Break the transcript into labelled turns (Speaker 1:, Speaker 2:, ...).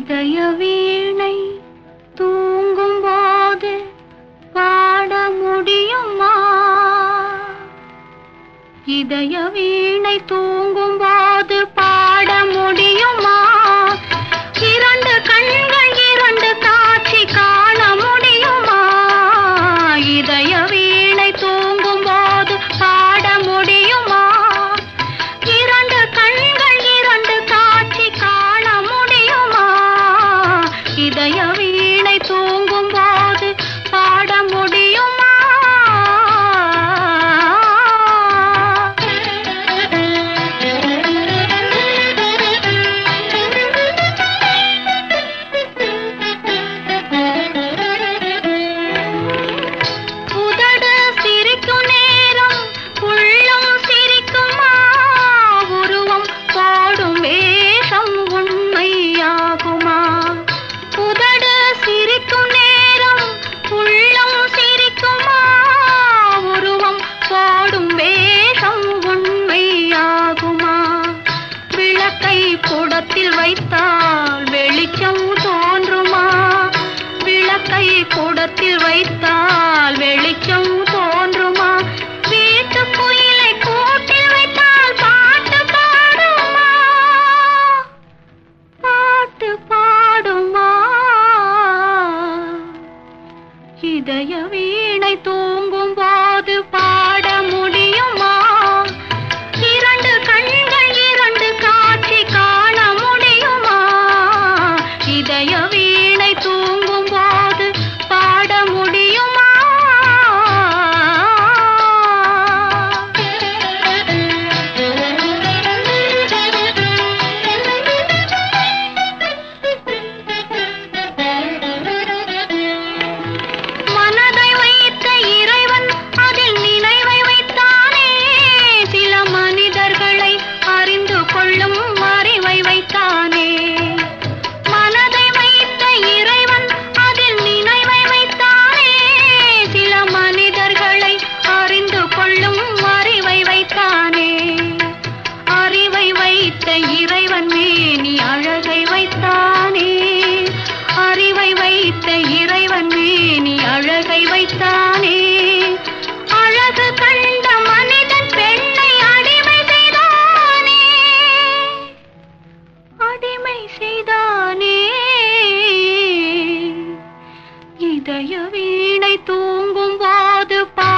Speaker 1: இதய வீணை தூங்கும் போது பாட முடியுமா இதய வீணை தூங்கும் போது பாட முடியுமா இரண்டு கண்கள் இரண்டு காட்சி காண முடியுமா இதய வீணை தூங்கும் போது பாட முடியுமா இரண்டு கண்கள் இரண்டு காட்சி காண முடியுமா இதய வீணை தூங்கும் போது பாட முடியுமா உதடு சிரிக்கும் நேரம் உள்ளம் சிரிக்குமா உருவம் போடும் வேஷம் உண்மையாகுமா உதடு சிரிக்கும் நேரம் உள்ளம் சிரிக்குமா உருவம் போடும் வேஷம் உண்மையாகுமா விளக்கை குடத்தில் வைத்தால் வெளிச்சம் தோன்றுமா விளக்கை குடத்தில் வைத்தால் வெளிச்சம் தோன்றுமா வீட்டு குயிலை கூட்டில் வைத்தால் பாட்டு பாடுமா பாட்டு பாடுமா இதய வீணை தூங்கும் போது பாட முடியுமா இரண்டு கண்கள் இரண்டு காட்சி காண முடியுமா இதய வீணை தூங்கும் போது பாட முடியுமா மனதை வைத்த இறைவன் அதில் நினைவை வைத்தானே சில மனிதர்களை அறிந்து கொள்ளும் அறிவை வைத்தானே மனதை வைத்த இறைவன் அதில் நினைவை வைத்தானே சில மனிதர்களை அறிந்து கொள்ளும் அறிவை வைத்தானே அறிவை வைத்த இறைவன் மேனி அழகை வைத்தானே அறிவை வைத்த இறைவன் மேனி அழகை வைத்தானே அழகு கண்ட மனிதன் பெண்ணை அடிமை செய்தானே அடிமை செய்தானே இதய வீணை தூங்கும் போது பா